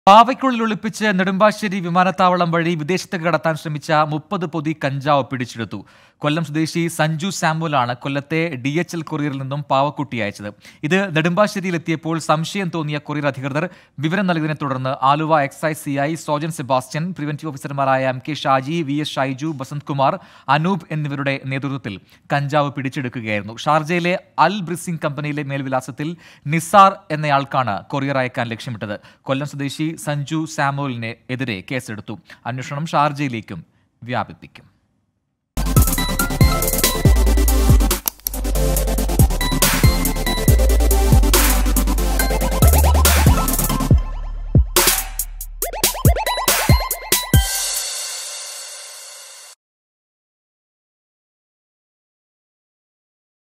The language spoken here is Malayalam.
പാവയ്ക്കുള്ളിൽ ഒളിപ്പിച്ച് നെടുമ്പാശ്ശേരി വിമാനത്താവളം വഴി വിദേശത്തേക്ക് കടത്താൻ ശ്രമിച്ച മുപ്പത് പൊതി കഞ്ചാവ് പിടിച്ചെടുത്തു കൊല്ലം സ്വദേശി സഞ്ജു സാമുലാണ് കൊല്ലത്തെ ഡി എച്ച് എൽ കൊറിയറിൽ നിന്നും പാവക്കുട്ടി അയച്ചത് ഇത് നെടുമ്പാശ്ശേരിയിലെത്തിയപ്പോൾ സംശയം തോന്നിയ കൊറിയർ അധികൃതർ വിവരം നൽകിയതിനെ തുടർന്ന് Aluva excise CI Sojan Sebastian preventive ഓഫീസർമാരായ M K Shaji V S Shaiju Basanth Kumar Anoop എന്നിവരുടെ നേതൃത്വത്തിൽ കഞ്ചാവ് പിടിച്ചെടുക്കുകയായിരുന്നു ഷാർജയിലെ അൽ ബ്രിസിംഗ് കമ്പനിയിലെ മേൽവിലാസത്തിൽ നിസാർ എന്നയാൾക്കാണ് കൊറിയർ അയക്കാൻ ലക്ഷ്യമിട്ടത് കൊല്ലം സ്വദേശി സഞ്ജു സാമുവലിനെ എതിരെ കേസെടുത്തു അന്വേഷണം ഷാർജയിലേക്കും വ്യാപിപ്പിക്കും